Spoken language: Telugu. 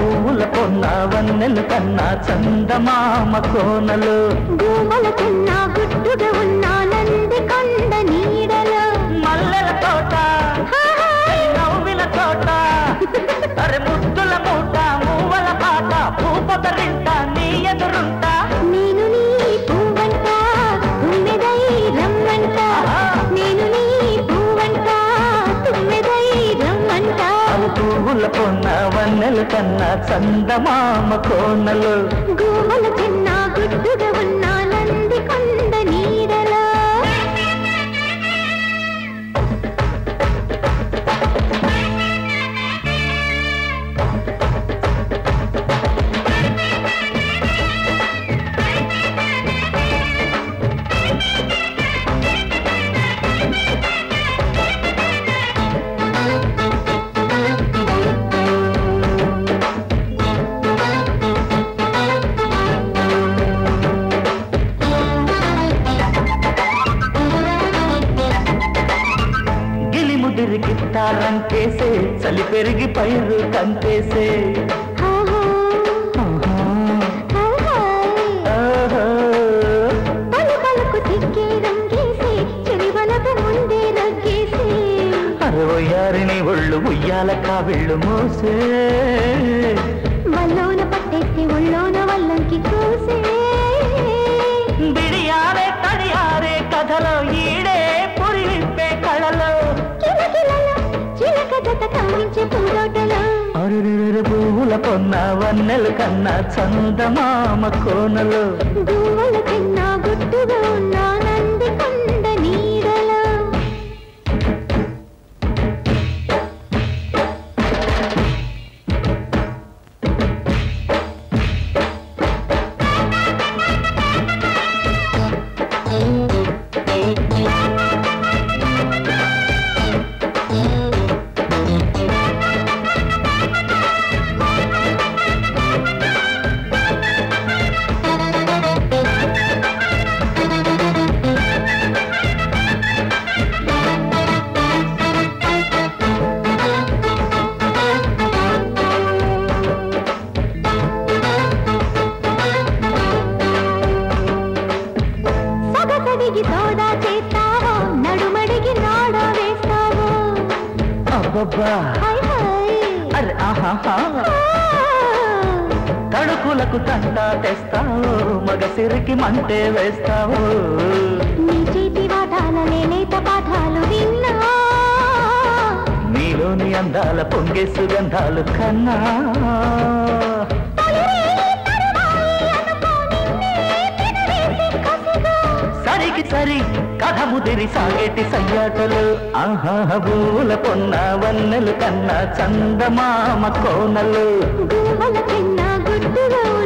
పువ్వుల కొన్న వన్నెలు కన్నా చందమామ కోనలు భూముల కన్నా గుట్టుగా ఉన్న నంది కొండ నీడలో మల్లెల తోట నవ్విన తోట అరే ముద్దుల మూట మూవల పాట పూపొదరింట నీ ఎదురుంటా నేను నీ పువ్వంట తుమ్మెదై రమ్మంట నేను నీ పువ్వంట తుమ్మెదై రమ్మంట అవి పువ్వుల కొన్న వన్నెలు కన్నా చందమామ కోనలు భూముల కన్నా గుట్టుగా ఉన్న నంది కొండ నీడలో గిలి ముదిరి గిట్టారంకేసే చలి పెరిగి పైరు కంటేసే ఆహా, ఆహా. ఆహా. పలు పలుకు తిక్కే రంగేసి చెలివలకు ముందే రగ్గేసి అరవయారిని ఒళ్ళు ఉయ్యాల కావిళ్ళు మోసే వల్లోన పట్టేసి ఒళ్ళోన వల్లంకి కూసే బిడియారే తడియారే కథలో ఈడే పురి విప్పే కళలో కిలకిలలో చిలక జత కమ్మించే పూరోటలో అరురు పువ్వుల కొన్న వన్నెలు కన్నా చందమామ కోనలు గువ్వల కన్నా గుట్టుగా ఉన్న నంది కొండ నీడలో సగసడిగి సోదా చేస్తావో నడుమడిగి నాడ వేస్తావో అబ్బబ్బా హై హై అరే ఆహాహా తడుకులకు తంట తెస్తావు మగ సిరికి మంటే వేస్తావు నీ చేతి వాటాల లేత పాఠాలు విన్నా నీలోని అందాల పొంగే సుగంధాలు కన్నా సరికి సరి కథ ముదిరి సాగేటి సయ్యాటలు ఆహా పూల పొన్న వన్నెలు కన్నా చందమామ కోనలు గువ్వల కన్నా గుట్టుగా